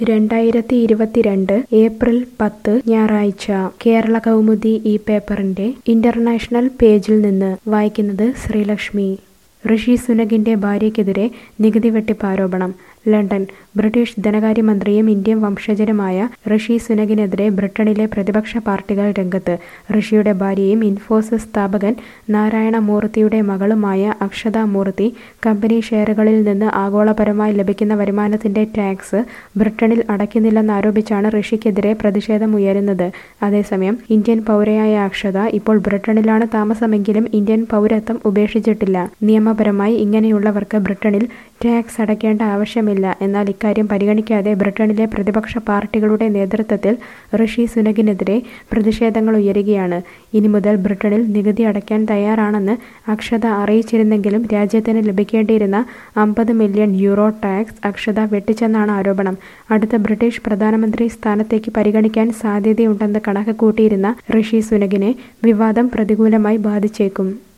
രണ്ടായിരത്തി ഇരുപത്തിരണ്ട് ഏപ്രിൽ പത്ത് ഞായറാഴ്ച കേരള കൗമുദി ഈ പേപ്പറിന്റെ ഇന്റർനാഷണൽ പേജിൽ നിന്ന് വായിക്കുന്നത് ശ്രീലക്ഷ്മി ഋഷി സുനകിന്റെ ഭാര്യയ്ക്കെതിരെ നികുതി വെട്ടിപ്പ് ആരോപണം ലണ്ടൻ ബ്രിട്ടീഷ് ധനകാര്യമന്ത്രിയും ഇന്ത്യൻ വംശജനുമായ ഋഷി സുനകിനെതിരെ ബ്രിട്ടനിലെ പ്രതിപക്ഷ പാർട്ടികൾ രംഗത്ത് ഋഷിയുടെ ഭാര്യയും ഇൻഫോസിസ് സ്ഥാപകൻ നാരായണ മൂർത്തിയുടെ മകളുമായ അക്ഷത മൂർത്തി കമ്പനി ഷെയറുകളിൽ നിന്ന് ആഗോളപരമായി ലഭിക്കുന്ന വരുമാനത്തിന്റെ ടാക്സ് ബ്രിട്ടനിൽ അടയ്ക്കുന്നില്ലെന്നാരോപിച്ചാണ് ഋഷിക്കെതിരെ പ്രതിഷേധമുയരുന്നത് അതേസമയം ഇന്ത്യൻ പൗരയായ അക്ഷത ഇപ്പോൾ ബ്രിട്ടനിലാണ് താമസമെങ്കിലും ഇന്ത്യൻ പൗരത്വം ഉപേക്ഷിച്ചിട്ടില്ല നിയമപരമായി ഇങ്ങനെയുള്ളവർക്ക് ബ്രിട്ടനിൽ ടാക്സ് അടയ്ക്കേണ്ട ആവശ്യമില്ല എന്നാൽ ഇക്കാര്യം പരിഗണിക്കാതെ ബ്രിട്ടനിലെ പ്രതിപക്ഷ പാർട്ടികളുടെ നേതൃത്വത്തിൽ ഋഷി സുനകിനെതിരെ പ്രതിഷേധങ്ങൾ ഉയരുകയാണ് ഇനി മുതൽ ബ്രിട്ടനിൽ നികുതി അടയ്ക്കാൻ തയ്യാറാണെന്ന് അക്ഷത അറിയിച്ചിരുന്നെങ്കിലും രാജ്യത്തിന് ലഭിക്കേണ്ടിയിരുന്ന അമ്പത് മില്യൺ യൂറോ ടാക്സ് അക്ഷത വെട്ടിച്ചെന്നാണ് ആരോപണം അടുത്ത ബ്രിട്ടീഷ് പ്രധാനമന്ത്രി സ്ഥാനത്തേക്ക് പരിഗണിക്കാൻ സാധ്യതയുണ്ടെന്ന് കണക്ക് കൂട്ടിയിരുന്ന ഋഷി സുനകിനെ വിവാദം പ്രതികൂലമായി ബാധിച്ചേക്കും